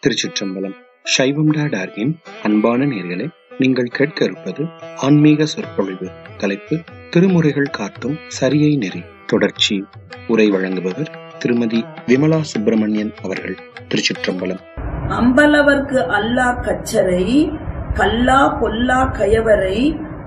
திருச்சிற்றம்பலம் சைவம் டாடார்கின் அன்பான நேர்களே நீங்கள் கேட்க இருப்பது ஆன்மீக சொற்பொழிவு தலைப்பு திருமுறைகள் காட்டும் சரியை நெறி தொடர்ச்சி உரை வழங்குபவர் திருமதி விமலா சுப்பிரமணியன் அவர்கள் திருச்சிற்றம்பலம் அம்பலவர்க்கு அல்லா கச்சரை கல்லா பொல்லா கயவரை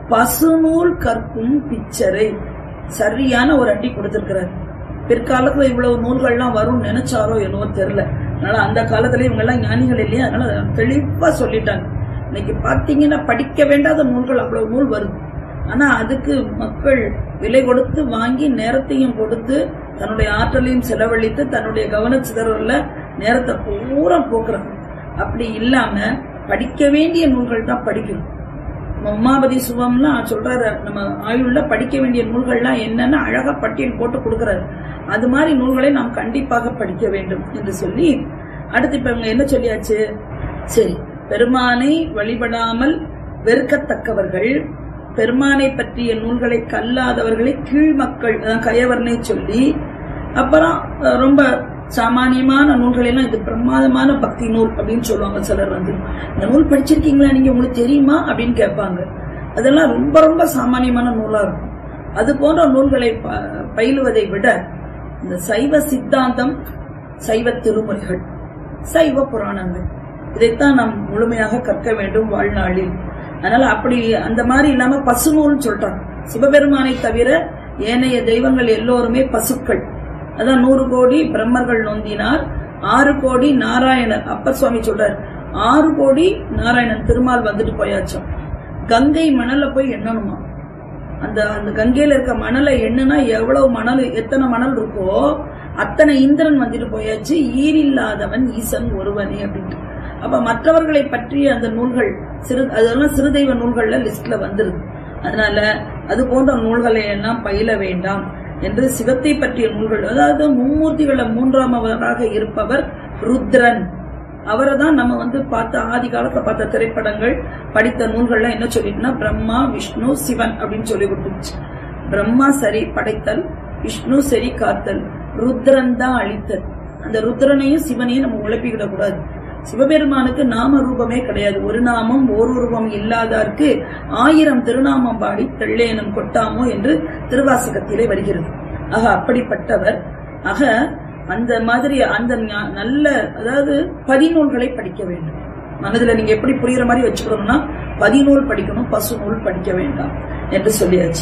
பசுநூல் கற்கும் பிச்சரை சரியான ஒரு அடி கொடுத்திருக்கிறார் பிற்காலத்துல இவ்வளவு நூல்கள்லாம் வரும் நினைச்சாரோ என்னவோ தெரியல அதனால அந்த காலத்துல இவங்க எல்லாம் ஞானிகள் இல்லையா அதனால அதை தெளிவா சொல்லிட்டாங்க இன்னைக்கு பாத்தீங்கன்னா படிக்க வேண்டாத நூல்கள் அவ்வளவு நூல் வருது ஆனா அதுக்கு மக்கள் விலை கொடுத்து வாங்கி நேரத்தையும் கொடுத்து தன்னுடைய ஆற்றலையும் செலவழித்து தன்னுடைய கவன சிதறல நேரத்தை பூரா போக்குறாங்க அப்படி இல்லாம படிக்க வேண்டிய நூல்கள் தான் படிக்கணும் உமாபதி சுவம்லாம் சொல்றாரு நம்ம ஆயுள்ல படிக்க வேண்டிய நூல்கள்லாம் என்னன்னு அழகா பட்டியல் போட்டு கொடுக்கறாரு அது மாதிரி நூல்களை நாம் கண்டிப்பாக படிக்க வேண்டும் என்று சொல்லி அடுத்து இப்ப இவங்க என்ன சொல்லியாச்சு சரி பெருமானை வழிபடாமல் வெறுக்கத்தக்கவர்கள் பெருமானை பற்றிய நூல்களை கல்லாதவர்களை கீழ் மக்கள் கயவர்னை சொல்லி அப்புறம் அஹ், ரொம்ப சாமானியமான நூல்கள் எல்லாம் இது பிரமாதமான பக்தி நூல் அப்படின்னு சொல்லுவாங்க சிலர் வந்து இந்த நூல் படிச்சிருக்கீங்களா நீங்க உங்களுக்கு தெரியுமா அப்படின்னு கேட்பாங்க அதெல்லாம் ரொம்ப ரொம்ப சாமானியமான நூலா இருக்கும் அது போன்ற நூல்களை ப- பயிலுவதை விட இந்த சைவ சித்தாந்தம் சைவ திருமுறைகள் சைவ புராணங்கள் இதைத்தான் நாம் முழுமையாக கற்க வேண்டும் வாழ்நாளில் அதனால அப்படி அந்த மாதிரி இல்லாம பசுநூல் சொல்றாங்க சிவபெருமானை தவிர ஏனைய தெய்வங்கள் எல்லோருமே பசுக்கள் அதான் நூறு கோடி பிரம்மர்கள் நொந்தினார் ஆறு கோடி நாராயணர் அப்பர் சுவாமி சொல்றார் ஆறு கோடி நாராயணன் திருமால் வந்துட்டு போயாச்சும் கங்கை மணல போய் எண்ணணுமா அந்த அந்த கங்கையில இருக்க மணலை எண்ணுனா எவ்வளவு மணல் எத்தனை மணல் இருக்கோ அத்தனை இந்திரன் வந்துட்டு போயாச்சு ஈரில்லாதவன் ஈசன் ஒருவனே அப்படின்ட்டு அப்ப மற்றவர்களை பற்றிய அந்த நூல்கள் சிறு அதெல்லாம் சிறுதெய்வ நூல்கள்ல லிஸ்ட்ல வந்துருது அதனால அது போன்ற நூல்களை எல்லாம் பயில வேண்டாம் என்று சிவத்தை பற்றிய நூல்கள் அதாவது மும்மூர்த்திகள மூன்றாமவராக இருப்பவர் ருத்ரன் அவரை தான் நம்ம வந்து பார்த்த ஆதி காலத்துல பார்த்த திரைப்படங்கள் படித்த நூல்கள்லாம் என்ன சொல்லிட்டுனா பிரம்மா விஷ்ணு சிவன் அப்படின்னு சொல்லி கொடுத்துருச்சு பிரம்மா சரி படைத்தல் விஷ்ணு சரி காத்தல் ருத்ரன் தான் அழித்தல் அந்த ருத்ரனையும் சிவனையும் நம்ம உழப்பிக்கிட கூடாது சிவபெருமானுக்கு நாம ரூபமே கிடையாது ஒரு நாமம் ஓர் உருவம் இல்லாதார்க்கு ஆயிரம் திருநாமம் பாடி தெள்ளேனம் கொட்டாமோ என்று திருவாசகத்திலே வருகிறது ஆக அப்படிப்பட்டவர் ஆக அந்த மாதிரி அந்த ஞா- நல்ல அதாவது பதிநூல்களை படிக்க வேண்டும் மனதுல நீங்க எப்படி புரியுற மாதிரி வச்சுக்கணும்னா பதிநூல் படிக்கணும் பசு நூல் படிக்க வேண்டாம் என்று சொல்லியாச்சு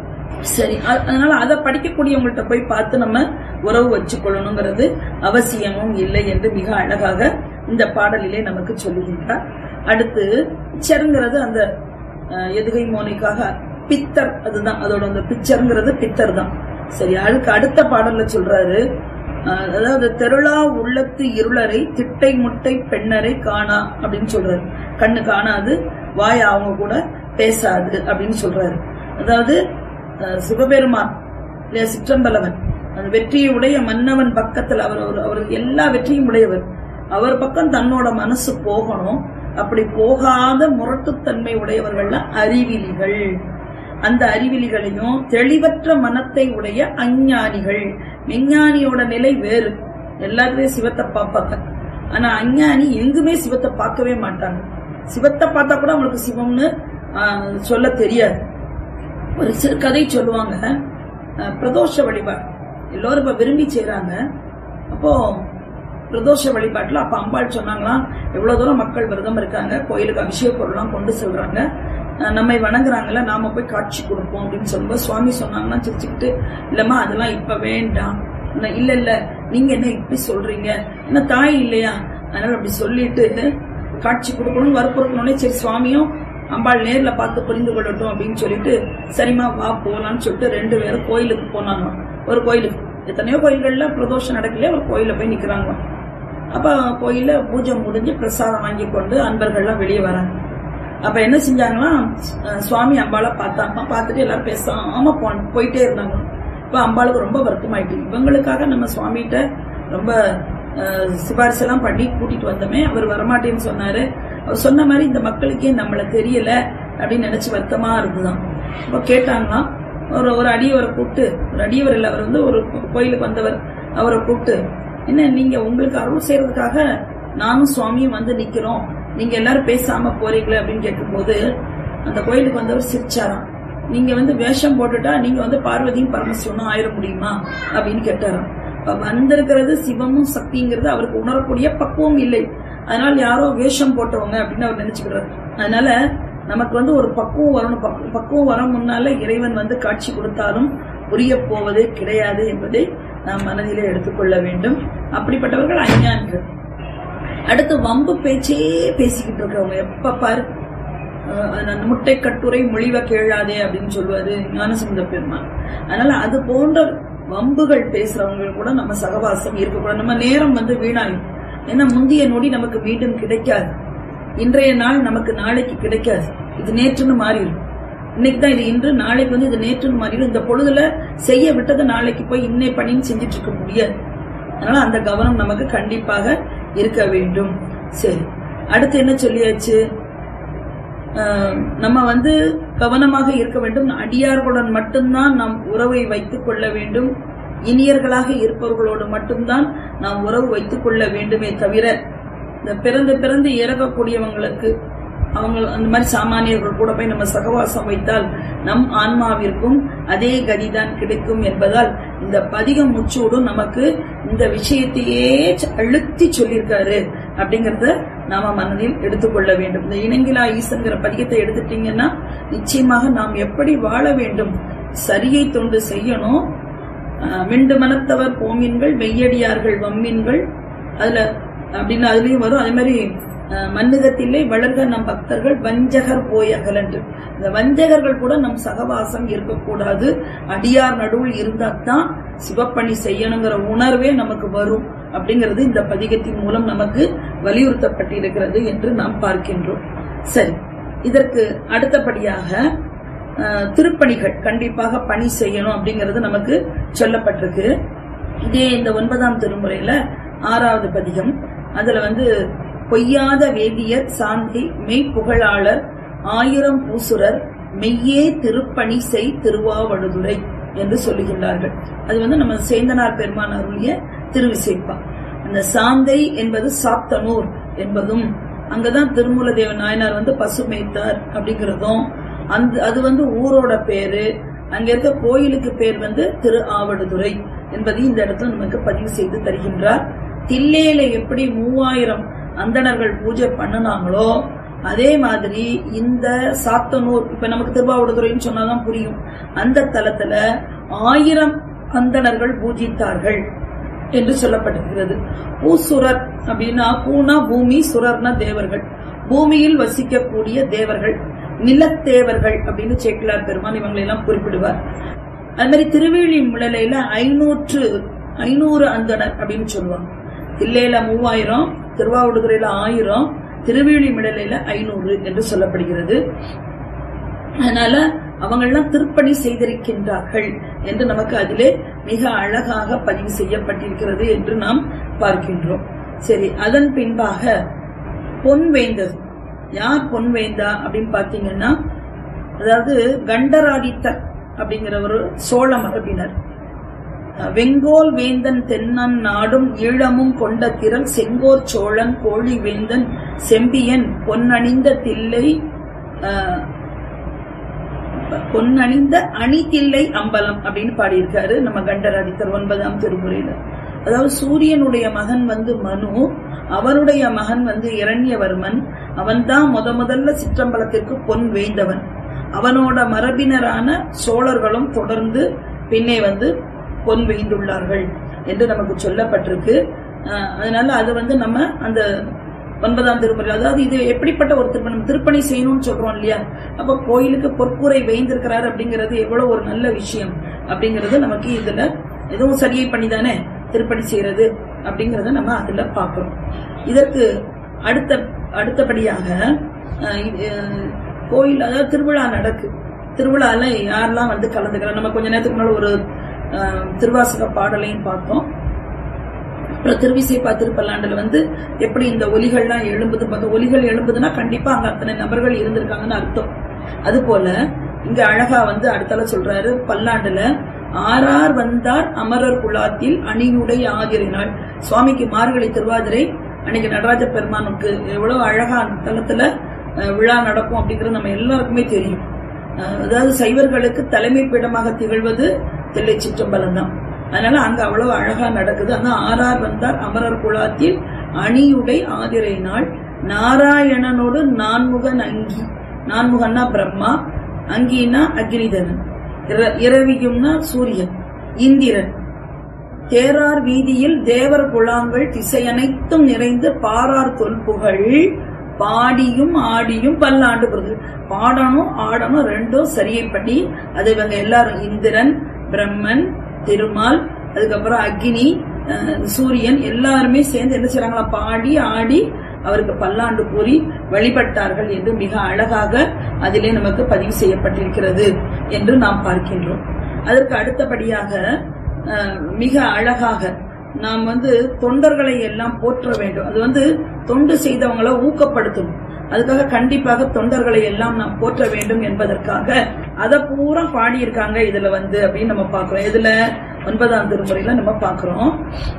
சரி அ- அதனால அதை படிக்கக்கூடியவங்கள்ட்ட போய் பார்த்து நம்ம உறவு வச்சுக்கொள்ளணுங்கிறது அவசியமும் இல்லை என்று மிக அழகாக இந்த பாடலிலே நமக்கு சொல்லுகின்றார் அடுத்து பிச்சருங்கிறது அந்த அஹ், எதுகை மோனிக்காக பித்தர் அதுதான் அதோட அந்த பிச்சருங்கிறது பித்தர் தான் சரி அதுக்கு அடுத்த பாடல்ல சொல்றாரு அஹ், அதாவது தெருளா உள்ளத்து இருளரை திட்டை முட்டை பெண்ணரை காணா அப்படின்னு சொல்றாரு கண்ணு காணாது வாய் அவங்க கூட பேசாது அப்படின்னு சொல்றாரு அதாவது அஹ், சிவபெருமான் இல்லையா சிற்றம்பலவன் அந்த வெற்றியுடைய மன்னவன் பக்கத்தில் அவர் அவர் அவர் எல்லா வெற்றியும் உடையவர் அவர் பக்கம் தன்னோட மனசு போகணும் அப்படி போகாத முரட்டுத்தன்மை உடையவர்கள்ல அறிவிலிகள் அந்த அறிவிலிகளையும் தெளிவற்ற மனத்தை உடைய அஞ்ஞானிகள் விஞ்ஞானியோட நிலை வேறு எல்லாத்துலயும் சிவத்தை பார்ப்பாங்க ஆனா அஞ்ஞானி எங்குமே சிவத்தை பார்க்கவே மாட்டாங்க சிவத்தை பார்த்தா கூட அவங்களுக்கு சிவம்னு ஆஹ், சொல்ல தெரியாது ஒரு சிறு கதை சொல்லுவாங்க அஹ், பிரதோஷ வழிபாடு எல்லோரும் இப்ப விரும்பி செய்றாங்க அப்போ பிரதோஷ வழிபாட்டுல அப்ப அம்பாள் சொன்னாங்களாம் எவ்வளவு தூரம் மக்கள் விரதம் இருக்காங்க கோயிலுக்கு அபிஷேக பொருள்லாம் கொண்டு செல்றாங்க அஹ், நம்மை வணங்குறாங்கல்ல நாம போய் காட்சி கொடுப்போம் அப்படின்னு சொல்லும்போது சுவாமி சொன்னாங்கன்னா சிரிச்சுக்கிட்டு இல்லம்மா அதெல்லாம் இப்ப வேண்டாம் இல்ல இல்ல இல்ல நீங்க என்ன இப்படி சொல்றீங்க என்ன தாய் இல்லையா அதனால அப்படி சொல்லிட்டு காட்சி கொடுக்கணும்னு வற்புறுத்தணுன்னே சரி சுவாமியும் அம்பாள் நேர்ல பார்த்து புரிந்து கொள்ளட்டும் அப்படின்னு சொல்லிட்டு சரிம்மா வா போலாம்னு சொல்லிட்டு ரெண்டு பேரும் கோயிலுக்கு போனாங்க ஒரு கோயிலுக்கு எத்தனையோ கோயில்கள்ல பிரதோஷம் நடக்கலையே ஒரு கோயில்ல போய் நிக்கிறாங்க அப்ப கோயில்ல பூஜை முடிஞ்சு பிரசாதம் வாங்கி கொண்டு அன்பர்கள்லாம் வெளியே வராங்க அப்ப என்ன செஞ்சாங்களாம் அஹ் சுவாமி அம்பாளை பார்த்தாங்க பார்த்துட்டு எல்லாரும் பேசாம போ போயிட்டே இருந்தாங்க இப்ப அம்பாளுக்கு ரொம்ப வருத்தமாயிட்டு இவங்களுக்காக நம்ம சுவாமிகிட்ட ரொம்ப அஹ், சிபாரிசு எல்லாம் பண்ணி கூட்டிட்டு வந்தோமே அவர் வரமாட்டேன்னு சொன்னாரு அவர் சொன்ன மாதிரி இந்த மக்களுக்கே நம்மள தெரியல அப்படின்னு நினைச்சு வருத்தமா இருந்துதான் அப்ப கேட்டாங்களாம் ஒரு ஒரு அடியவரை கூப்பிட்டு ஒரு அடியவர் இல்ல அவர் வந்து ஒரு கோயிலுக்கு வந்தவர் அவரை கூப்பிட்டு என்ன நீங்க உங்களுக்கு அருள் செய்யறதுக்காக நானும் சுவாமியும் வந்து நிக்கிறோம் நீங்க எல்லாரும் பேசாம போறீங்களே அப்படின்னு கேட்கும்போது அந்த கோயிலுக்கு வந்தவர் சிரிச்சாராம் நீங்க வந்து வேஷம் போட்டுட்டா நீங்க வந்து பார்வதியும் பரமசிவனும் ஆயிட முடியுமா அப்படின்னு கேட்டாராம் அப்ப வந்திருக்கிறது சிவமும் சக்திங்கிறது அவருக்கு உணரக்கூடிய பக்குவம் இல்லை அதனால யாரோ வேஷம் போட்டவங்க அப்படின்னு அவர் நினைச்சுக்கிறார் அதனால நமக்கு வந்து ஒரு பக்குவம் வரணும் பக்கு- பக்குவம் வர முன்னால இறைவன் வந்து காட்சி கொடுத்தாலும் புரிய போவதே கிடையாது என்பதை நாம் மனதிலே எடுத்துக்கொள்ள வேண்டும் அப்படிப்பட்டவர்கள் அஞ்ஞானிகள் அடுத்து வம்பு பேச்சே பேசிக்கிட்டு இருக்கவங்க எப்ப பாரு அஹ் அந்த முட்டை கட்டுரை மொழிவ கேளாதே அப்படின்னு சொல்லுவாரு ஞானசுந்த பெருமான் அதனால அது போன்ற வம்புகள் பேசுறவங்க கூட நம்ம சகவாசம் இருக்கக்கூடாது நம்ம நேரம் வந்து வீணாயும் ஏன்னா முந்தைய நொடி நமக்கு மீண்டும் கிடைக்காது இன்றைய நாள் நமக்கு நாளைக்கு கிடைக்காது இது நேற்றுன்னு மாறிடும் இன்னைக்கு தான் இது இன்று நாளைக்கு வந்து இது நேற்றுன்னு மாறிடும் இந்த பொழுதுல செய்ய விட்டதை நாளைக்கு போய் இன்னை பணின்னு செஞ்சுட்டு இருக்க முடியாது அதனால அந்த கவனம் நமக்கு கண்டிப்பாக இருக்க வேண்டும் சரி அடுத்து என்ன சொல்லியாச்சு ஆஹ் நம்ம வந்து கவனமாக இருக்க வேண்டும் அடியார்களுடன் மட்டும்தான் நாம் உறவை வைத்துக் கொள்ள வேண்டும் இனியர்களாக இருப்பவர்களோடு மட்டும்தான் நாம் உறவு வைத்துக் கொள்ள வேண்டுமே தவிர இந்த பிறந்து பிறந்து இறக்கக்கூடியவங்களுக்கு அவங்க அந்த மாதிரி சாமானியர்கள் கூட போய் நம்ம சகவாசம் வைத்தால் நம் ஆன்மாவிற்கும் அதே கதிதான் கிடைக்கும் என்பதால் இந்த பதிக முச்சூடும் நமக்கு இந்த விஷயத்தையே ச- அழுத்தி சொல்லியிருக்காரு அப்படிங்கறத நாம மனதில் எடுத்துக்கொள்ள வேண்டும் இந்த இணங்கிலா ஈசங்கிற பதிகத்தை எடுத்துட்டீங்கன்னா நிச்சயமாக நாம் எப்படி வாழ வேண்டும் சரியை தொண்டு செய்யணும் ஆஹ் மிண்டு மனத்தவர் போமீன்கள் மெய்யடியார்கள் வம்மீன்கள் அதுல அப்படின்னு அதுலயும் வரும் அதே மாதிரி ஆஹ் மன்னுகத்திலே வளர்க நம் பக்தர்கள் வஞ்சகர் போய் அகலன்று இந்த வஞ்சகர்கள் கூட நம் சகவாசம் இருக்கக்கூடாது அடியார் நடுவில் இருந்தாதான் சிவப்பணி செய்யணுங்கிற உணர்வே நமக்கு வரும் அப்படிங்கிறது இந்த பதிகத்தின் மூலம் நமக்கு வலியுறுத்தப்பட்டிருக்கிறது என்று நாம் பார்க்கின்றோம் சரி இதற்கு அடுத்தபடியாக ஆஹ் திருப்பணிகள் கண்டிப்பாக பணி செய்யணும் அப்படிங்கிறது நமக்கு சொல்லப்பட்டிருக்கு இதே இந்த ஒன்பதாம் திருமுறையில ஆறாவது பதிகம் அதுல வந்து பொய்யாத வேதியர் சாந்தி மெய்ப்புகழாளர் ஆயிரம் பூசுரர் மெய்யே திருப்பணி செய் திருவாவடுதுறை என்று சொல்லுகின்றார்கள் அது வந்து நம்ம சேந்தனார் பெருமான் அருளிய திருவிசைப்பா அந்த சாந்தை என்பது சாத்தனூர் என்பதும் அங்கதான் திருமூலதேவ நாயனார் வந்து பசு மேய்த்தார் அப்படிங்கிறதும் அந்த அது வந்து ஊரோட பேரு அங்க இருக்க கோயிலுக்கு பேர் வந்து திரு ஆவடுதுறை என்பதையும் இந்த இடத்துல நமக்கு பதிவு செய்து தருகின்றார் தில்லையில எப்படி மூவாயிரம் அந்தணர்கள் பூஜை பண்ணுனாங்களோ அதே மாதிரி இந்த சாத்தனூர் இப்ப நமக்கு திருவாவடுதுறைன்னு சொன்னாதான் புரியும் அந்த தலத்துல ஆயிரம் அந்தணர்கள் பூஜித்தார்கள் என்று சொல்லப்பட்டிருக்கிறது பூசுரர் அப்படின்னா பூனா பூமி சுரர்னா தேவர்கள் பூமியில் வசிக்கக்கூடிய தேவர்கள் நிலத்தேவர்கள் அப்படின்னு சேக்கிலார் பெருமான் இவங்களை எல்லாம் குறிப்பிடுவார் அது மாதிரி திருவேலி முழலையில ஐநூற்று ஐநூறு அந்தணர் அப்படின்னு சொல்லுவாங்க தில்லையில மூவாயிரம் திருவாவடுதுறையில ஆயிரம் திருவேலி மிடலையில ஐநூறு என்று சொல்லப்படுகிறது அதனால அவங்கெல்லாம் திருப்பணி செய்திருக்கின்றார்கள் என்று நமக்கு அதிலே மிக அழகாக பதிவு செய்யப்பட்டிருக்கிறது என்று நாம் பார்க்கின்றோம் சரி அதன் பின்பாக பொன்வேந்தர் யார் பொன்வேந்தா அப்படின்னு பாத்தீங்கன்னா அதாவது கண்டராதித்தர் அப்படிங்கிற ஒரு சோழ மரபினர் வெங்கோல் வேந்தன் தென்னன் நாடும் ஈழமும் கொண்ட திரள் செங்கோர் சோழன் கோழி வேந்தன் செம்பியன் பொன்னணிந்த தில்லை ஆஹ், பொன்னணிந்த அணிதில்லை அம்பலம் அப்படின்னு பாடியிருக்காரு நம்ம கண்டராதித்தர் ஒன்பதாம் திருமுறையில அதாவது சூரியனுடைய மகன் வந்து மனு அவருடைய மகன் வந்து இரண்யவர்மன் அவன்தான் முத முதல்ல சிற்றம்பலத்திற்கு பொன் வேந்தவன் அவனோட மரபினரான சோழர்களும் தொடர்ந்து பின்னே வந்து பொன் வேந்துள்ளார்கள் என்று நமக்கு சொல்லப்பட்டிருக்கு அஹ் அதனால அது வந்து நம்ம அந்த ஒன்பதாம் திருமுறை அதாவது இது எப்படிப்பட்ட ஒரு திருப்பணம் திருப்பணி செய்யணும்னு சொல்றோம் இல்லையா அப்ப கோயிலுக்கு பொற்கூரை வேந்திருக்கிறார் அப்படிங்கிறது எவ்வளவு ஒரு நல்ல விஷயம் அப்படிங்கறது நமக்கு இதுல எதுவும் சரியை பண்ணி தானே திருப்பணி செய்யறது அப்படிங்கறத நம்ம அதுல பாக்குறோம் இதற்கு அடுத்த அடுத்தபடியாக அஹ், இது, அஹ், கோயில் அதாவது திருவிழா நடக்கு திருவிழால யாரெல்லாம் வந்து கலந்துக்கலாம் நம்ம கொஞ்ச நேரத்துக்கு முன்னாடி ஒரு அஹ், திருவாசக பாடலையும் பார்த்தோம் அப்புறம் திருவிசைப்பா திருப்பல்லாண்டுல வந்து எப்படி இந்த ஒலிகள்லாம் எழும்புது பார்த்தோம் ஒலிகள் எழும்புதுன்னா கண்டிப்பா அங்க அத்தனை நபர்கள் இருந்திருக்காங்கன்னு அர்த்தம் அது போல இங்க அழகா வந்து அடுத்தால சொல்றாரு பல்லாண்டுல ஆறார் வந்தார் அமரர் குலாத்தில் அணியுடை ஆதிரினாள் சுவாமிக்கு மார்கழி திருவாதிரை அன்னைக்கு நடராஜ பெருமானுக்கு எவ்வளவு அழகா அந்த தளத்துல அஹ், விழா நடக்கும் அப்படிங்கிறது நம்ம எல்லாருக்குமே தெரியும் அஹ், அதாவது சைவர்களுக்கு தலைமை பீடமாக திகழ்வது தில்லை சிற்றம்பலம் தான் அதனால அங்க அவ்வளவு அழகா நடக்குது அதான் ஆறார் வந்தார் அமரர் குழாத்தில் அணியுடை ஆதிரை நாள் நாராயணனோடு நான்முகன் அங்கி நான்முகன்னா பிரம்மா அங்கினா அக்னிதனன் இர- இரவியும்னா சூரியன் இந்திரன் தேரார் வீதியில் தேவர் குழாங்கள் திசையனைத்தும் நிறைந்து பாரார் தொல்புகழ் பாடியும் ஆடியும் பல்லாண்டு பொருது பாடணும் ஆடணும் ரெண்டும் சரியைப்படி அது இவங்க எல்லாரும் இந்திரன் பிரம்மன் திருமால் அதுக்கப்புறம் அக்னி அஹ், சூரியன் எல்லாருமே சேர்ந்து என்ன செய்றாங்களா பாடி ஆடி அவருக்கு பல்லாண்டு கூறி வழிபட்டார்கள் என்று மிக அழகாக அதிலே நமக்கு பதிவு செய்யப்பட்டிருக்கிறது என்று நாம் பார்க்கின்றோம் அதற்கு அடுத்தபடியாக அஹ், மிக அழகாக நாம் வந்து தொண்டர்களை எல்லாம் போற்ற வேண்டும் அது வந்து தொண்டு செய்தவங்களை ஊக்கப்படுத்தணும் அதுக்காக கண்டிப்பாக தொண்டர்களை எல்லாம் நாம் போற்ற வேண்டும் என்பதற்காக அதை பூரா பாடியிருக்காங்க இதுல வந்து அப்படின்னு நம்ம பார்க்கிறோம் இதுல ஒன்பதாம் திருமுறையில நம்ம பார்க்கிறோம்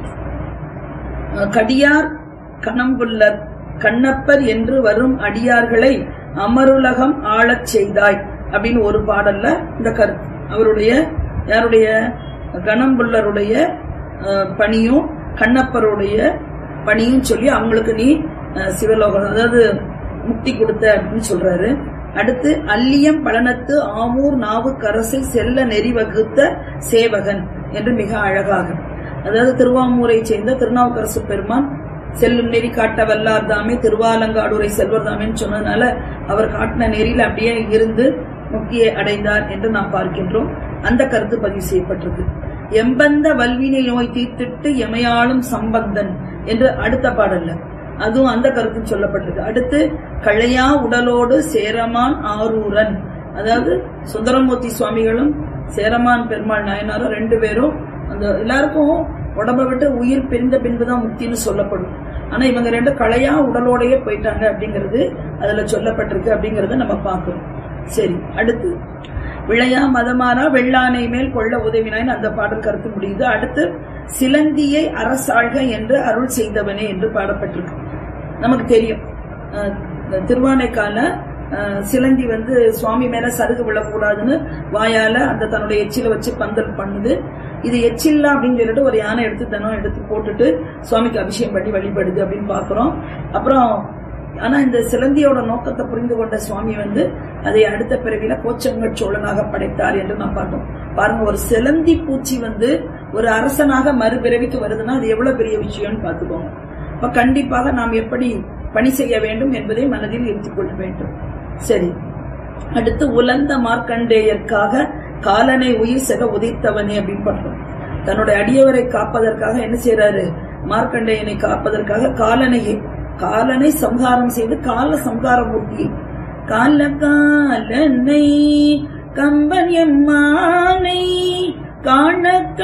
அஹ், கடியார் கணம்புல்லர் கண்ணப்பர் என்று வரும் அடியார்களை அமருலகம் ஆளச் செய்தாய் அப்படின்னு ஒரு பாடல்ல இந்த கருத்து அவருடைய யாருடைய கணம்புல்லருடைய அஹ், பணியும் கண்ணப்பருடைய பணியும் சொல்லி அவங்களுக்கு நீ அஹ், சிவலோகம் அதாவது முக்தி கொடுத்த அப்படின்னு சொல்றாரு அடுத்து அல்லியம் பழனத்து ஆமூர் நாவுக்கரசை செல்ல நெறி வகுத்த சேவகன் என்று மிக அழகாக அதாவது திருவாமூரை சேர்ந்த திருநாவுக்கரசு பெருமான் செல்லும் நெறி காட்ட வல்லார் தாமே திருவாலங்காடுரை செல்வர் தாமேன்னு சொன்னதுனால அவர் காட்டின நெறியில அப்படியே இருந்து முக்தியை அடைந்தார் என்று நாம் பார்க்கின்றோம் அந்த கருத்து பதிவு செய்யப்பட்டிருக்கு எம்பந்த வல்வினை நோய் தீர்த்திட்டு எமையாளும் சம்பந்தன் என்று அடுத்த பாடல்ல அதுவும் அந்த கருத்து சொல்லப்பட்டிருக்கு அடுத்து களையா உடலோடு சேரமான் ஆரூரன் அதாவது சுந்தரமூர்த்தி சுவாமிகளும் சேரமான் பெருமாள் நாயனாரும் ரெண்டு பேரும் அந்த எல்லாருக்கும் உடம்ப விட்டு உயிர் பிரிந்த பின்புதான் முக்தின்னு சொல்லப்படும் ஆனா இவங்க ரெண்டு களையா உடலோடயே போயிட்டாங்க அப்படிங்கிறது அதுல சொல்லப்பட்டிருக்கு அப்படிங்கறத நம்ம பார்க்கிறோம் சரி அடுத்து விளையா மதமாரா வெள்ளானை மேல் கொள்ள உதவினாயின் அந்த பாடல் கருத்து முடியுது அடுத்து சிலந்தியை அரசாழ்க என்று அருள் செய்தவனே என்று பாடப்பட்டிருக்கு நமக்கு தெரியும் அஹ், திருவானைக்கால அஹ், சிலந்தி வந்து சுவாமி மேல சருகு விழக்கூடாதுன்னு வாயால அந்த தன்னுடைய எச்சில வச்சு பந்தல் பண்ணுது இது எச்சில்லா அப்படின்னு சொல்லிட்டு ஒரு யானை எடுத்து தினம் எடுத்து போட்டுட்டு சுவாமிக்கு அபிஷேகம் பண்ணி வழிபடுது அப்படின்னு பாக்குறோம் அப்புறம் ஆனா இந்த சிலந்தியோட நோக்கத்தை புரிந்து கொண்ட சுவாமி வந்து அதை அடுத்த பிறவில கோச்சங்கட் சோழனாக படைத்தார் என்று நாம் பார்த்தோம் பாருங்க ஒரு சிலந்தி பூச்சி வந்து ஒரு அரசனாக மறுபிறவிக்கு வருதுன்னா அது எவ்வளவு பெரிய விஷயம்னு பார்த்துக்கோங்க அப்ப கண்டிப்பாக நாம் எப்படி பணி செய்ய வேண்டும் என்பதை மனதில் இருத்திக் கொள்ள வேண்டும் சரி அடுத்து உலர்ந்த மார்க்கண்டேயர்க்காக காலனை உயிர் செக உதைத்தவனே அப்படின்னு பண்றோம் தன்னுடைய அடியவரை காப்பதற்காக என்ன செய்யறாரு மார்க்கண்டேயனை காப்பதற்காக காலனை காலனை சம்ஹாரம் செய்து கால சம்ஹாரமூர்த்தி கால காலனை கம்பன் எம்மானை காண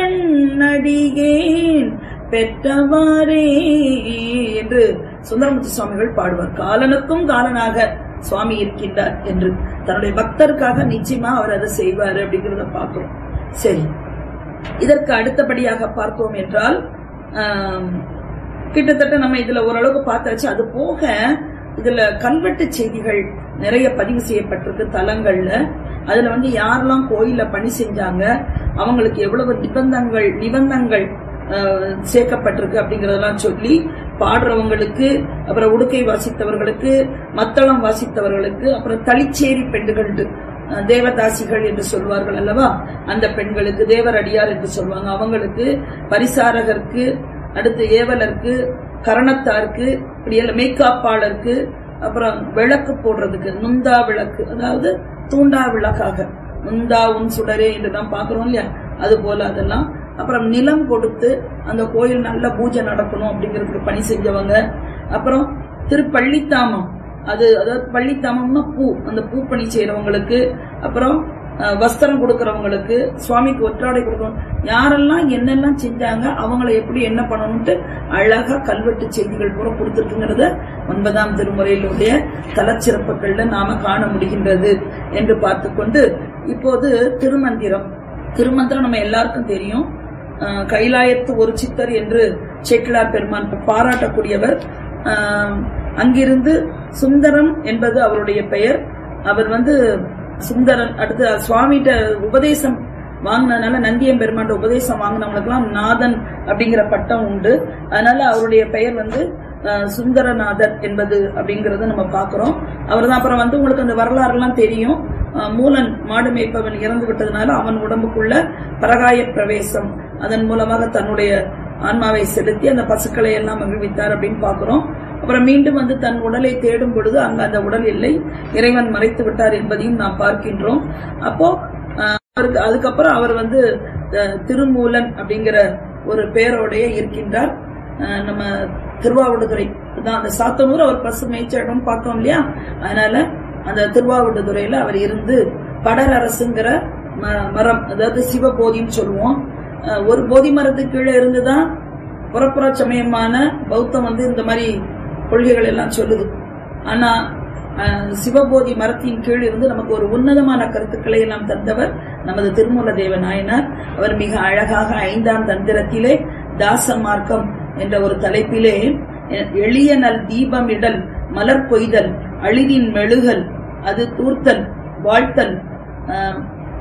கண்ணடிகேன் பெற்றவாறே என்று சுந்தரமுத்து சுவாமிகள் பாடுவார் காலனுக்கும் காலனாக சுவாமி இருக்கின்றார் என்று தன்னுடைய பக்தருக்காக நிச்சயமா அவர் அதை செய்வார் அப்படிங்கறத பார்க்கிறோம் சரி இதற்கு அடுத்தபடியாக பார்த்தோம் என்றால் ஆம், கிட்டத்தட்ட நம்ம இதுல ஓரளவுக்கு பார்த்தாச்சு அது போக இதுல கல்வெட்டு செய்திகள் நிறைய பதிவு செய்யப்பட்டிருக்கு தலங்கள்ல அதுல வந்து யாரெல்லாம் கோயில்ல பணி செஞ்சாங்க அவங்களுக்கு எவ்வளவு நிபந்தங்கள் நிபந்தங்கள் அஹ், சேர்க்கப்பட்டிருக்கு அப்படிங்கறதெல்லாம் சொல்லி பாடுறவங்களுக்கு அப்புறம் உடுக்கை வாசித்தவர்களுக்கு மத்தளம் வாசித்தவர்களுக்கு அப்புறம் தளிச்சேரி பெண்டுகள் அஹ் தேவதாசிகள் என்று சொல்வார்கள் அல்லவா அந்த பெண்களுக்கு தேவர் அடியார் என்று சொல்லுவாங்க அவங்களுக்கு பரிசாரகருக்கு அடுத்து ஏவலருக்கு கரணத்தாருக்கு இப்படி எல்லாம் மெய்காப்பாளருக்கு அப்புறம் விளக்கு போடுறதுக்கு நுந்தா விளக்கு அதாவது தூண்டா விளக்காக நுந்தா உன் சுடரே என்று நாம் பார்க்கிறோம் இல்லையா அது போல அதெல்லாம் அப்புறம் நிலம் கொடுத்து அந்த கோயில் நல்ல பூஜை நடக்கணும் அப்படிங்கிறதுக்கு பணி செஞ்சவங்க அப்புறம் திருப்பள்ளித்தாமம் அது அதாவது பள்ளித்தாமம்னா பூ அந்த பூ பணி செய்யறவங்களுக்கு அப்புறம் அஹ், வஸ்திரம் கொடுக்கறவங்களுக்கு சுவாமிக்கு ஒற்றாடை கொடுக்கணும் யாரெல்லாம் என்னெல்லாம் செஞ்சாங்க அவங்கள எப்படி என்ன பண்ணணும்ட்டு அழகா கல்வெட்டு செய்திகள் பூரா கொடுத்துருக்குங்கிறத ஒன்பதாம் திருமுறையிலுடைய தலச்சிறப்புகள்ல நாம காண முடிகின்றது என்று பார்த்துக்கொண்டு இப்போது திருமந்திரம் திருமந்திரம் நம்ம எல்லாருக்கும் தெரியும் அஹ், கைலாயத்து ஒரு சித்தர் என்று சேக்கிழார் பெருமான் பாராட்டக்கூடியவர் ஆஹ், அங்கிருந்து சுந்தரம் என்பது அவருடைய பெயர் அவர் வந்து சுந்தரன் அடுத்து சுவாமிகிட்ட உபதேசம் வாங்கினதுனால நந்தியம் பெருமாண்ட உபதேசம் வாங்கினவங்களுக்குலாம் நாதன் அப்படிங்கிற பட்டம் உண்டு அதனால அவருடைய பெயர் வந்து அஹ், சுந்தரநாதர் என்பது அப்படிங்கறத நம்ம பார்க்கிறோம் அவர் தான் அப்புறம் வந்து உங்களுக்கு அந்த வரலாறுலாம் தெரியும் அஹ், மூலன் மாடு மேய்ப்பவன் இறந்து விட்டதுனால அவன் உடம்புக்குள்ள பரகாய பிரவேசம் அதன் மூலமாக தன்னுடைய ஆன்மாவை செலுத்தி அந்த பசுக்களை எல்லாம் மகிழ்வித்தார் அப்படின்னு பார்க்கிறோம் அப்புறம் மீண்டும் வந்து தன் உடலை தேடும் பொழுது அங்க அந்த உடல் இல்லை இறைவன் மறைத்து விட்டார் என்பதையும் நாம் பார்க்கின்றோம் அப்போ அஹ், அவருக்கு அதுக்கப்புறம் அவர் வந்து அஹ், திருமூலன் அப்படிங்கிற ஒரு பெயரோடைய இருக்கின்றார் அஹ், நம்ம திருவாவடுதுறை தான் அந்த சாத்தனூர் அவர் பசு மேய்ச்ச இடம் பார்த்தோம் இல்லையா அதனால அந்த திருவாவடுதுறையில அவர் இருந்து படரரசுங்கிற ம- மரம் அதாவது சிவபோதின்னு சொல்லுவோம் அஹ், ஒரு போதி மரத்துக்கு கீழே இருந்துதான் புறப்புற சமயமான பௌத்தம் வந்து இந்த மாதிரி கொள்கைகள் எல்லாம் சொல்லுது ஆனா அஹ், சிவபோதி மரத்தின் கீழ் இருந்து நமக்கு ஒரு உன்னதமான கருத்துக்களை எல்லாம் தந்தவர் நமது திருமூல தேவ நாயனார் அவர் மிக அழகாக ஐந்தாம் தந்திரத்திலே தாச மார்க்கம் என்ற ஒரு தலைப்பிலே எ- எளிய நல் தீபம் இடல் மலர் கொய்தல் அழிதின் மெழுகல் அது தூர்த்தல் வாழ்த்தல் அஹ்,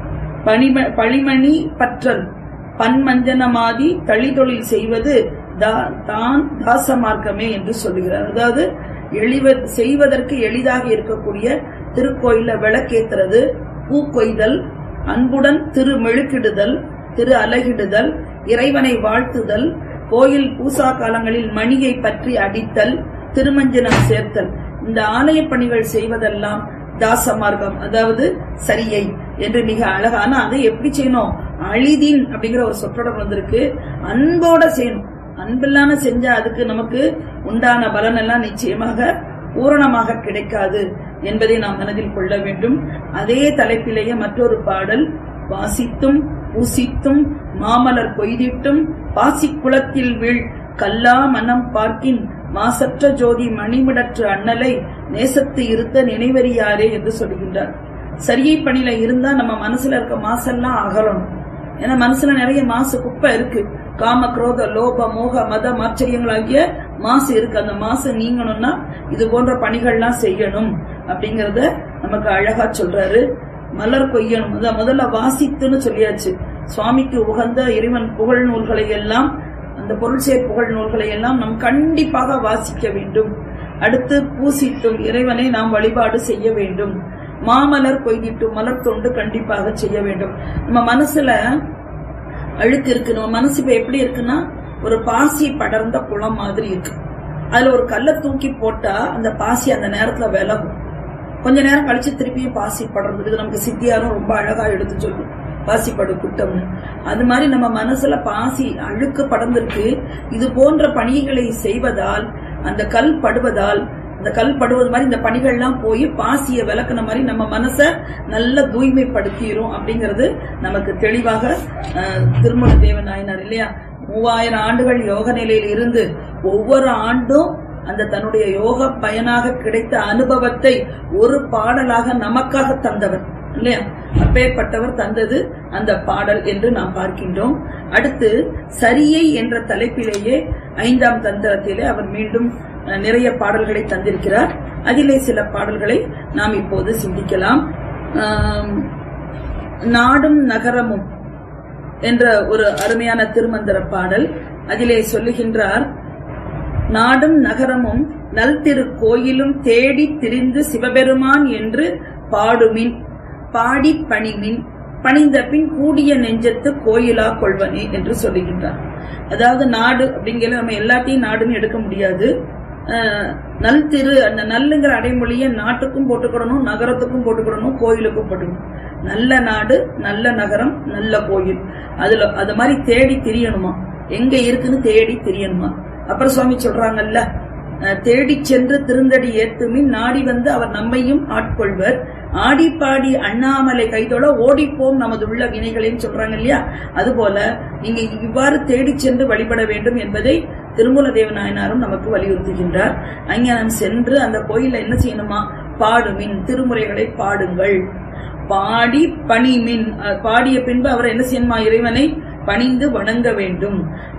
பணிம- பழிமணி பற்றல் பன்மஞ்சனமாதி தளிதொழில் செய்வது தா- தான் தாச மார்க்கமே என்று சொல்லுகிறார் அதாவது எளிவ செய்வதற்கு எளிதாக இருக்கக்கூடிய திருக்கோயில விளக்கேத்துறது பூ கொய்தல் அன்புடன் திரு மெழுக்கிடுதல் திரு அலகிடுதல் இறைவனை வாழ்த்துதல் கோயில் பூசா காலங்களில் மணியை பற்றி அடித்தல் திருமஞ்சனம் சேர்த்தல் இந்த ஆலய பணிகள் செய்வதெல்லாம் தாச மார்க்கம் அதாவது சரியை என்று மிக அழகான அதை எப்படி செய்யணும் அழிதின் அப்படிங்கிற ஒரு சொற்றொடர் வந்திருக்கு அன்போட செய்யணும் அன்பில்லாம செஞ்சா அதுக்கு நமக்கு உண்டான பலன் எல்லாம் நிச்சயமாக பூரணமாக கிடைக்காது என்பதை நாம் மனதில் கொள்ள வேண்டும் அதே தலைப்பிலேயே மற்றொரு பாடல் வாசித்தும் பூசித்தும் மாமலர் கொய்திட்டும் பாசிக் குளத்தில் வீழ் கல்லா மனம் பார்க்கின் மாசற்ற ஜோதி மணிமிடற்று அண்ணலை நேசத்து இருத்த நினைவறியாரே என்று சொல்கின்றார் சரியை பணியில இருந்தா நம்ம மனசுல இருக்க மாசெல்லாம் அகலணும் ஏன்னா மனசுல நிறைய மாசு குப்பை இருக்கு காம குரோத லோப மோக மத ஆச்சரியங்களாகிய மாசு இருக்கு அந்த மாசு நீங்கணும்னா இது போன்ற பணிகள்லாம் செய்யணும் அப்படிங்கறத நமக்கு அழகா சொல்றாரு மலர் கொய்யணும் அதான் முதல்ல வாசித்துன்னு சொல்லியாச்சு சுவாமிக்கு உகந்த இறைவன் புகழ் நூல்களை எல்லாம் அந்த பொருள் சேர் புகழ் நூல்களை எல்லாம் நாம் கண்டிப்பாக வாசிக்க வேண்டும் அடுத்து பூசித்தும் இறைவனை நாம் வழிபாடு செய்ய வேண்டும் மாமலர் கொய்திட்டும் மலர் தொண்டு கண்டிப்பாக செய்ய வேண்டும் நம்ம மனசுல அழுக்கு இருக்கு நம்ம மனசு இப்ப எப்படி இருக்குன்னா ஒரு பாசி படர்ந்த குளம் மாதிரி இருக்கு அதுல ஒரு கல்லை தூக்கி போட்டா அந்த பாசி அந்த நேரத்துல விலகும் கொஞ்ச நேரம் கழிச்சு திருப்பியும் பாசி படர்ந்து இது நமக்கு சித்தியாரும் ரொம்ப அழகா எடுத்து சொல்லும் பாசிப்படு குட்டம்னு அது மாதிரி நம்ம மனசுல பாசி அழுக்கு படர்ந்திருக்கு இது போன்ற பணிகளை செய்வதால் அந்த கல் படுவதால் அந்த கல் படுவது மாதிரி இந்த பணிகள்லாம் போய் பாசிய விளக்குன மாதிரி நம்ம மனசை நல்ல தூய்மைப்படுத்திரும் அப்படிங்கிறது நமக்கு தெளிவாக அஹ், திருமண தேவன் நாயனார் இல்லையா மூவாயிரம் ஆண்டுகள் யோக நிலையில் இருந்து ஒவ்வொரு ஆண்டும் அந்த தன்னுடைய யோக பயனாக கிடைத்த அனுபவத்தை ஒரு பாடலாக நமக்காக தந்தவர் இல்லையா அப்பேற்பட்டவர் தந்தது அந்த பாடல் என்று நாம் பார்க்கின்றோம் அடுத்து சரியை என்ற தலைப்பிலேயே ஐந்தாம் தந்திரத்திலே அவர் மீண்டும் அஹ், நிறைய பாடல்களை தந்திருக்கிறார் அதிலே சில பாடல்களை நாம் இப்போது சிந்திக்கலாம் ஆம், நாடும் நகரமும் என்ற ஒரு அருமையான திருமந்திர பாடல் அதிலே சொல்லுகின்றார் நாடும் நகரமும் நல்திரு கோயிலும் தேடி திரிந்து சிவபெருமான் என்று பாடுமின் பாடி பணிமின் பணிந்த பின் கூடிய நெஞ்சத்து கோயிலா கொள்வனே என்று சொல்லுகின்றார் அதாவது நாடு அப்படிங்கிற நம்ம எல்லாத்தையும் நாடுன்னு எடுக்க முடியாது அஹ், நல் திரு அந்த நல்லுங்கிற அடைமொழியை நாட்டுக்கும் போட்டுக்கிடணும் நகரத்துக்கும் போட்டுக்கிடணும் கோயிலுக்கும் போட்டுக்கணும் நல்ல நாடு நல்ல நகரம் நல்ல கோயில் அதுல அது மாதிரி தேடி திரியணுமா எங்க இருக்குன்னு தேடி திரியணுமா அப்புறம் சுவாமி சொல்றாங்கல்ல அஹ், தேடிச் சென்று திருந்தடி ஏத்துமின் நாடி வந்து அவர் நம்மையும் ஆட்கொள்வர் ஆடி பாடி அண்ணாமலை கைதொட ஓடிப்போம் நமது உள்ள வினைகளேன்னு சொல்றாங்க இல்லையா அதுபோல நீங்க இவ்வாறு தேடிச் சென்று வழிபட வேண்டும் என்பதை திருமூல தேவநாயனாரும் நமக்கு வலியுறுத்துகின்றார் அஞ்ஞானம் சென்று அந்த கோயில என்ன செய்யணுமா பாடுமின் திருமுறைகளை பாடுங்கள் பாடி பணிமின் அஹ், பாடிய பின்பு அவர் என்ன செய்யணுமா இறைவனை பணிந்து வணங்க வேண்டும்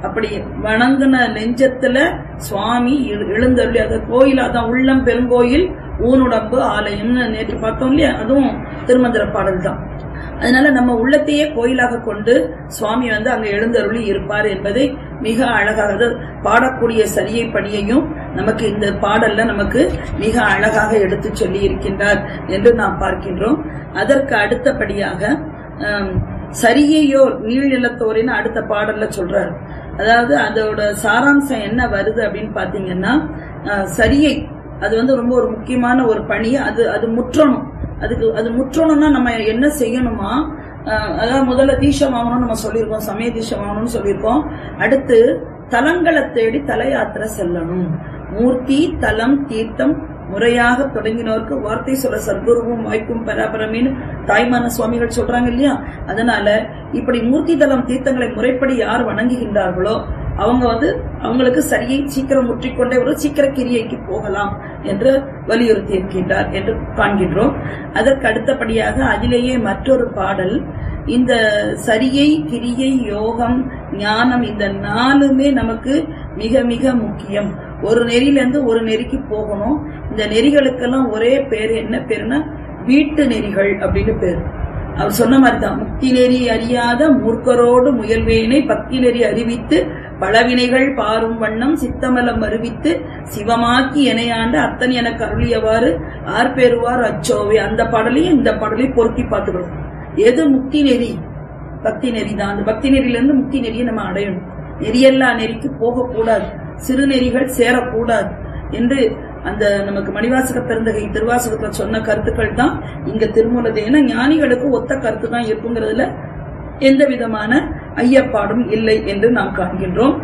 அப்படி வணங்குன நெஞ்சத்துல சுவாமி எழு- எழுந்தருளி அது கோயில் அதான் உள்ளம் பெருங்கோயில் ஊனுடம்பு ஆலயம்னு நேற்று பார்த்தோம் இல்லையா அதுவும் திருமந்திர பாடல் தான் அதனால நம்ம உள்ளத்தையே கோயிலாக கொண்டு சுவாமி வந்து அங்க எழுந்தருளி இருப்பார் என்பதை மிக அழகாக அது பாடக்கூடிய சரியை பணியையும் நமக்கு இந்த பாடல்ல நமக்கு மிக அழகாக எடுத்து சொல்லி இருக்கின்றார் என்று நாம் பார்க்கின்றோம் அதற்கு அடுத்தபடியாக ஆம், சரியையோர் நீழ்நிலத்தோரின்னு அடுத்த பாடல்ல சொல்றாரு அதாவது அதோட சாராம்சம் என்ன வருது அப்படின்னு பாத்தீங்கன்னா அஹ், சரியை அது வந்து ரொம்ப ஒரு முக்கியமான ஒரு பணி அது அது முற்றணும் அதுக்கு அது முற்றணும்னா நம்ம என்ன செய்யணுமா அஹ், அதாவது முதல்ல தீட்சம் வாங்கணும்னு நம்ம சொல்லியிருக்கோம் சமய தீட்சம் வாங்கணும்னு சொல்லியிருக்கோம் அடுத்து தலங்களை தேடி தல யாத்திரை செல்லணும் மூர்த்தி தலம் தீர்த்தம் முறையாக தொடங்கினோருக்கு வார்த்தை சொல்ல சர்க்குருவும் வாய்ப்பும் பராபரமின்னு தாய்மான சுவாமிகள் சொல்றாங்க இல்லையா அதனால இப்படி மூர்த்தி தலம் தீர்த்தங்களை முறைப்படி யார் வணங்குகின்றார்களோ அவங்க வந்து அவங்களுக்கு சரியை சீக்கிரம் முற்றிக்கொண்டே ஒரு சீக்கிர கிரியைக்கு போகலாம் என்று வலியுறுத்தி இருக்கின்றார் என்று காண்கின்றோம் அதற்கு அடுத்தபடியாக அதிலேயே மற்றொரு பாடல் இந்த சரியை கிரியை யோகம் ஞானம் இந்த நாலுமே நமக்கு மிக மிக முக்கியம் ஒரு நெறியிலிருந்து ஒரு நெறிக்கு போகணும் இந்த நெறிகளுக்கெல்லாம் ஒரே பேர் என்ன பேருன்னா வீட்டு நெறிகள் அப்படின்னு பேர் அவர் சொன்ன மாதிரிதான் முக்தி நெறி அறியாத மூர்க்கரோடு முயல்வேனை பக்தி நெறி அறிவித்து பலவினைகள் பாரும் வண்ணம் சித்தமலம் அறிவித்து சிவமாக்கி இணையாண்ட அத்தன் எனக்கு அருளியவாறு ஆர்பேருவார் அச்சோவே அந்த பாடலையும் இந்த பாடலையும் பொருத்தி பார்த்துக்கணும் எது முக்தி நெறி பக்தி நெறி தான் அந்த பக்தி நெறியில இருந்து முக்தி நெறியை நம்ம அடையணும் நெறியல்லா நெறிக்கு போகக்கூடாது சிறு நெறிகள் சேரக்கூடாது என்று அந்த நமக்கு மணிவாசக பெருந்தகை திருவாசகத்துல சொன்ன கருத்துக்கள் தான் இங்க திருமூலது ஏன்னா ஞானிகளுக்கு ஒத்த கருத்து தான் இருக்குங்கிறதுல எந்த விதமான ஐயப்பாடும் இல்லை என்று நாம் காண்கின்றோம்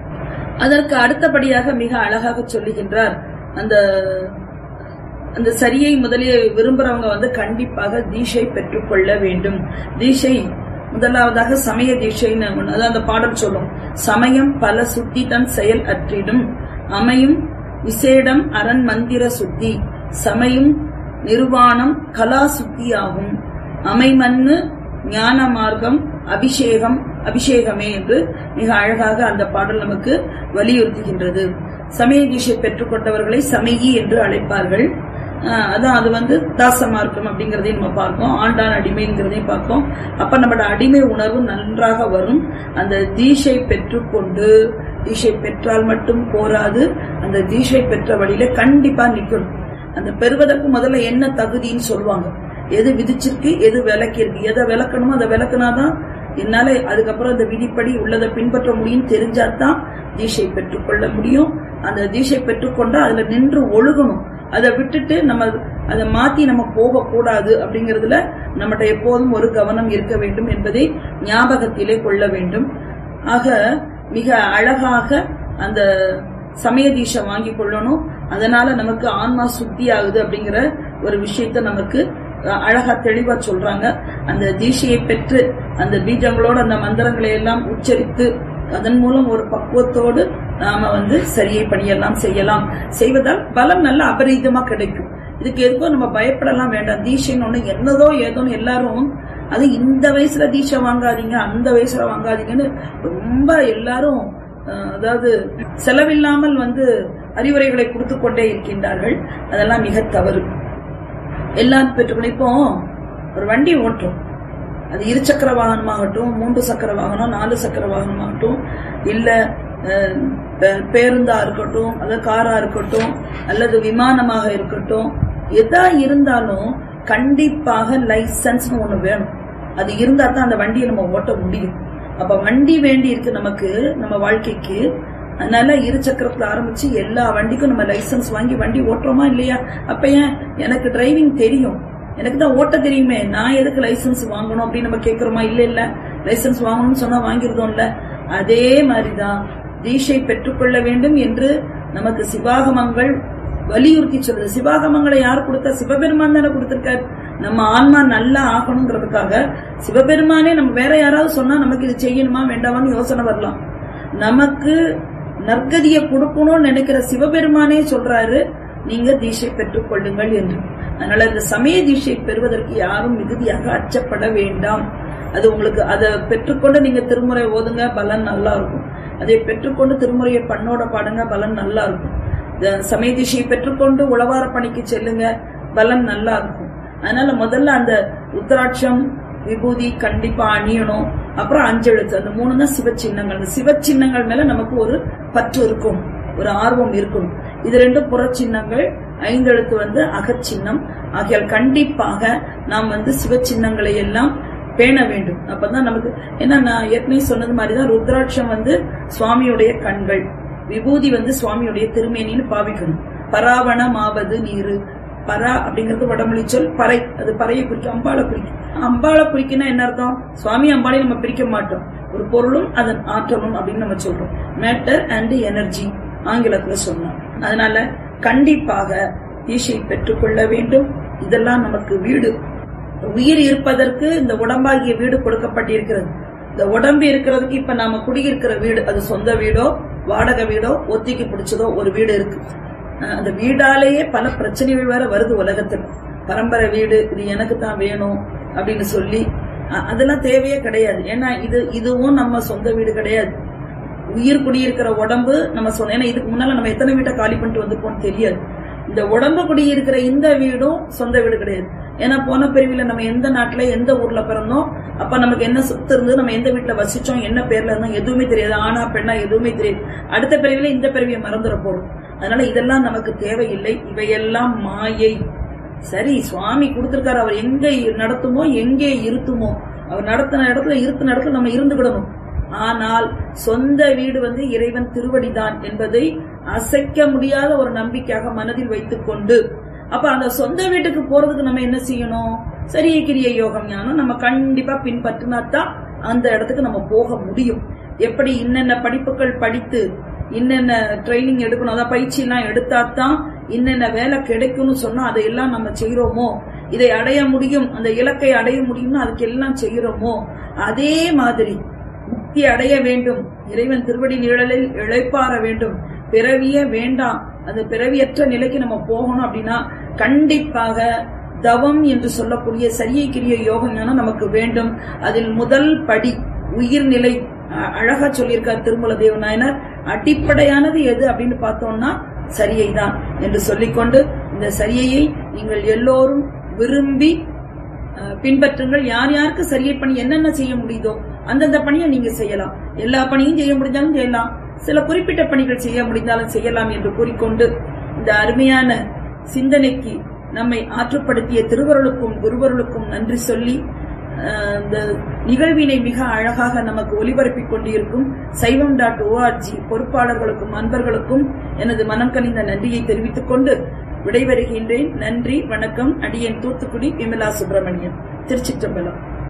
அதற்கு அடுத்தபடியாக மிக அழகாக சொல்லுகின்றார் அந்த அந்த சரியை முதலிய விரும்புறவங்க வந்து கண்டிப்பாக தீஷை பெற்றுக்கொள்ள வேண்டும் தீஷை முதலாவதாக சமய தீட்சைன்னு ஒண்ணு அதான் அந்த பாடல் சொல்லும் சமயம் பல சுத்தி தன் செயல் அற்றிடும் அமையும் விசேடம் அரண் மந்திர சுத்தி சமயம் நிர்வாணம் கலா சுத்தி ஆகும் அமைமன்னு ஞான மார்க்கம் அபிஷேகம் அபிஷேகமே என்று மிக அழகாக அந்த பாடல் நமக்கு வலியுறுத்துகின்றது சமய தீட்சை பெற்றுக்கொண்டவர்களை சமயி என்று அழைப்பார்கள் ஆஹ் அதான் அது வந்து தாச மார்க்கம் அப்படிங்கறதையும் நம்ம பார்ப்போம் ஆண்டான் அடிமைங்கிறதையும் பார்ப்போம் அப்ப நம்மளோட அடிமை உணர்வு நன்றாக வரும் அந்த தீஷை பெற்றுக்கொண்டு தீஷை பெற்றால் மட்டும் போராது அந்த தீஷை பெற்ற வழியில கண்டிப்பா நிக்கணும் அந்த பெறுவதற்கு முதல்ல என்ன தகுதின்னு சொல்லுவாங்க எது விதிச்சிருக்கு எது விளக்கிருக்கு எதை விளக்கணுமோ அதை விளக்குனாதான் என்னால அதுக்கப்புறம் அந்த விதிப்படி உள்ளதை பின்பற்ற முடியும் தெரிஞ்சாதான் தீஷை பெற்றுக்கொள்ள முடியும் அந்த தீஷை பெற்றுக்கொண்டா அதுல நின்று ஒழுகணும் அதை விட்டுட்டு நம்ம அதை மாத்தி நம்ம போக கூடாது அப்படிங்கறதுல நம்மகிட்ட எப்போதும் ஒரு கவனம் இருக்க வேண்டும் என்பதை ஞாபகத்திலே கொள்ள வேண்டும் ஆக மிக அழகாக அந்த சமய தீட்சை வாங்கி கொள்ளணும் அதனால நமக்கு ஆன்மா சுத்தி ஆகுது அப்படிங்கிற ஒரு விஷயத்த நமக்கு அஹ், அழகா தெளிவா சொல்றாங்க அந்த தீட்சையை பெற்று அந்த பீஜங்களோட அந்த மந்திரங்களை எல்லாம் உச்சரித்து அதன் மூலம் ஒரு பக்குவத்தோடு நாம வந்து சரியை பணியெல்லாம் செய்யலாம் செய்வதால் பலம் நல்ல அபரீதமா கிடைக்கும் இதுக்கு எதுக்கும் நம்ம பயப்படலாம் வேண்டாம் தீட்சைன்னு ஒண்ணு என்னதோ ஏதோன்னு எல்லாரும் அது இந்த வயசுல தீட்சை வாங்காதீங்க அந்த வயசுல வாங்காதீங்கன்னு ரொம்ப எல்லாரும் அஹ், அதாவது செலவில்லாமல் வந்து அறிவுரைகளை கொடுத்து கொண்டே இருக்கின்றார்கள் அதெல்லாம் மிக தவறு எல்லாரும் பெற்றுக்கணும் இப்போ ஒரு வண்டி ஓட்டுறோம் அது இருசக்கர வாகனமாகட்டும் மூன்று சக்கர வாகனம் நாலு சக்கர வாகனமாகட்டும் இல்ல அஹ், பே- பேருந்தா இருக்கட்டும் அல்லது காரா இருக்கட்டும் அல்லது விமானமாக இருக்கட்டும் எதா இருந்தாலும் கண்டிப்பாக லைசன்ஸ் ஒண்ணு வேணும் அது இருந்தா தான் அந்த வண்டியை நம்ம ஓட்ட முடியும் அப்ப வண்டி வேண்டி இருக்கு நமக்கு நம்ம வாழ்க்கைக்கு அதனால இரு சக்கரத்துல ஆரம்பிச்சு எல்லா வண்டிக்கும் நம்ம லைசன்ஸ் வாங்கி வண்டி ஓட்டுறோமா இல்லையா அப்ப ஏன் எனக்கு டிரைவிங் தெரியும் எனக்கு தான் ஓட்ட தெரியுமே நான் எதுக்கு லைசன்ஸ் வாங்கணும் அப்படின்னு நம்ம கேக்குறோமா இல்ல இல்ல லைசன்ஸ் வாங்கணும்னு சொன்னா வாங்கிருந்தோம்ல அதே மாதிரிதான் தீஷை பெற்றுக்கொள்ள வேண்டும் என்று நமக்கு சிவாகமங்கள் வலியுறுத்தி சொல்லுது சிவாகமங்களை யார் கொடுத்தா சிவபெருமான் தானே கொடுத்திருக்காரு நம்ம ஆன்மா நல்லா ஆகணுங்கிறதுக்காக சிவபெருமானே நம்ம வேற யாராவது சொன்னா நமக்கு இது செய்யணுமா வேண்டாமான்னு யோசனை வரலாம் நமக்கு நற்கதியை கொடுக்கணும்னு நினைக்கிற சிவபெருமானே சொல்றாரு நீங்க தீட்சை பெற்றுக் கொள்ளுங்கள் என்று அதனால இந்த சமய தீட்சை பெறுவதற்கு யாரும் மிகுதியாக அச்சப்பட வேண்டாம் அது உங்களுக்கு அதை பெற்றுக்கொண்டு நீங்க திருமுறை ஓதுங்க பலன் நல்லா இருக்கும் அதை பெற்றுக்கொண்டு திருமுறையை பண்ணோட பாடுங்க பலன் நல்லா இருக்கும் இந்த சமய திசையை பெற்றுக்கொண்டு உழவார பணிக்கு செல்லுங்க பலன் நல்லா இருக்கும் அதனால முதல்ல அந்த உத்தராட்சம் விபூதி கண்டிப்பா அணியணும் அப்புறம் அஞ்செழுத்து அந்த மூணு தான் சிவச்சின்னங்கள் அந்த சிவச்சின்னங்கள் மேல நமக்கு ஒரு பற்று இருக்கும் ஒரு ஆர்வம் இருக்கணும் இது ரெண்டும் புறச்சின்னங்கள் ஐந்தெழுத்து வந்து அகச்சின்னம் ஆகையால் கண்டிப்பாக நாம் வந்து சிவச்சின்னங்களை எல்லாம் பேண வேண்டும் அப்பதான் நமக்கு ஏன்னா நான் ஏற்கனவே சொன்னது மாதிரிதான் ருத்ராட்சம் வந்து சுவாமியுடைய கண்கள் விபூதி வந்து சுவாமியுடைய திருமேனின்னு பாவிக்கணும் பராவணமாவது நீரு பரா அப்படிங்கிறது வடமொழி சொல் பறை அது பறையை குறிக்கும் அம்பாளை குறிக்கும் அம்பாளை குறிக்குன்னா என்ன அர்த்தம் சுவாமி அம்பாளை நம்ம பிரிக்க மாட்டோம் ஒரு பொருளும் அதன் ஆற்றலும் அப்படின்னு நம்ம சொல்றோம் மேட்டர் அண்ட் எனர்ஜி ஆங்கிலத்துல சொன்னோம் அதனால கண்டிப்பாக ஈஷை பெற்றுக்கொள்ள வேண்டும் இதெல்லாம் நமக்கு வீடு உயிர் இருப்பதற்கு இந்த உடம்பாகிய வீடு கொடுக்கப்பட்டிருக்கிறது இந்த உடம்பு இருக்கிறதுக்கு இப்ப நாம குடியிருக்கிற வீடு அது சொந்த வீடோ வாடகை வீடோ ஒத்திக்கு பிடிச்சதோ ஒரு வீடு இருக்கு அஹ் அந்த வீடாலேயே பல பிரச்சனைகள் வேற வருது உலகத்துல பரம்பரை வீடு இது எனக்கு தான் வேணும் அப்படின்னு சொல்லி அஹ் அதெல்லாம் தேவையே கிடையாது ஏன்னா இது இதுவும் நம்ம சொந்த வீடு கிடையாது உயிர் குடியிருக்கிற உடம்பு நம்ம சொந்த ஏன்னா இதுக்கு முன்னால நம்ம எத்தனை வீட்டை காலி பண்ணிட்டு வந்திருப்போம்னு தெரியாது இந்த உடம்பு குடியிருக்கிற இந்த வீடும் சொந்த வீடு கிடையாது ஏன்னா போன பிரிவில நம்ம எந்த நாட்டுல எந்த ஊர்ல பிறந்தோம் அப்ப நமக்கு என்ன சொத்து இருந்து நம்ம எந்த வீட்டுல வசிச்சோம் என்ன பேர்ல இருந்தோம் எதுவுமே தெரியாது ஆனா பெண்ணா எதுவுமே தெரியாது அடுத்த பிரிவில இந்த பிறவியை மறந்துட போறோம் அதனால இதெல்லாம் நமக்கு தேவையில்லை இவையெல்லாம் மாயை சரி சுவாமி கொடுத்திருக்காரு அவர் எங்க நடத்துமோ எங்கே இருத்துமோ அவர் நடத்தின இடத்துல இருத்தின இடத்துல நம்ம இருந்துவிடணும் ஆனால் சொந்த வீடு வந்து இறைவன் திருவடிதான் என்பதை அசைக்க முடியாத ஒரு நம்பிக்கையாக மனதில் வைத்துக் கொண்டு அப்ப அந்த சொந்த வீட்டுக்கு போறதுக்கு நம்ம என்ன செய்யணும் சரிய கிரிய யோகம் ஞானம் நம்ம கண்டிப்பா பின்பற்றினாத்தான் அந்த இடத்துக்கு நம்ம போக முடியும் எப்படி இன்னென்ன படிப்புகள் படித்து இன்னென்ன ட்ரைனிங் எடுக்கணும் அதான் பயிற்சி எல்லாம் எடுத்தாதான் இன்னென்ன வேலை கிடைக்கும்னு சொன்னா அதையெல்லாம் நம்ம செய்யறோமோ இதை அடைய முடியும் அந்த இலக்கை அடைய முடியும்னு அதுக்கு எல்லாம் செய்யறோமோ அதே மாதிரி முக்தி அடைய வேண்டும் இறைவன் திருவடி நிழலில் இழைப்பார வேண்டும் பிறவியே வேண்டாம் அந்த பிறவியற்ற நிலைக்கு நம்ம போகணும் அப்படின்னா கண்டிப்பாக தவம் என்று சொல்லக்கூடிய சரியை கிரிய யோக ஞானம் நமக்கு வேண்டும் அதில் முதல் படி உயிர்நிலை அ- அழகா சொல்லியிருக்கார் திருமல தேவ நாயனார் அடிப்படையானது எது அப்படின்னு பார்த்தோம்னா சரியை தான் என்று சொல்லிக்கொண்டு இந்த சரியையை நீங்கள் எல்லோரும் விரும்பி அஹ், பின்பற்றுங்கள் யார் யாருக்கு சரியை பணி என்னென்ன செய்ய முடியுதோ அந்தந்த பணியை நீங்க செய்யலாம் எல்லா பணியும் செய்ய முடிஞ்சாலும் செய்யலாம் சில குறிப்பிட்ட பணிகள் செய்ய முடிந்தாலும் செய்யலாம் என்று கூறிக்கொண்டு இந்த அருமையான சிந்தனைக்கு நம்மை ஆற்றுப்படுத்திய திருவருளுக்கும் குருவருளுக்கும் நன்றி சொல்லி அஹ், இந்த நிகழ்வினை மிக அழகாக நமக்கு ஒலிபரப்பிக் கொண்டிருக்கும் சைவம் டாட் ஓஆர்ஜி பொறுப்பாளர்களுக்கும் அன்பர்களுக்கும் எனது மனம் கனிந்த நன்றியை தெரிவித்துக் கொண்டு விடைபெறுகின்றேன் நன்றி வணக்கம் அடியேன் தூத்துக்குடி விமலா சுப்பிரமணியன் திருச்சிற்றம்பலம்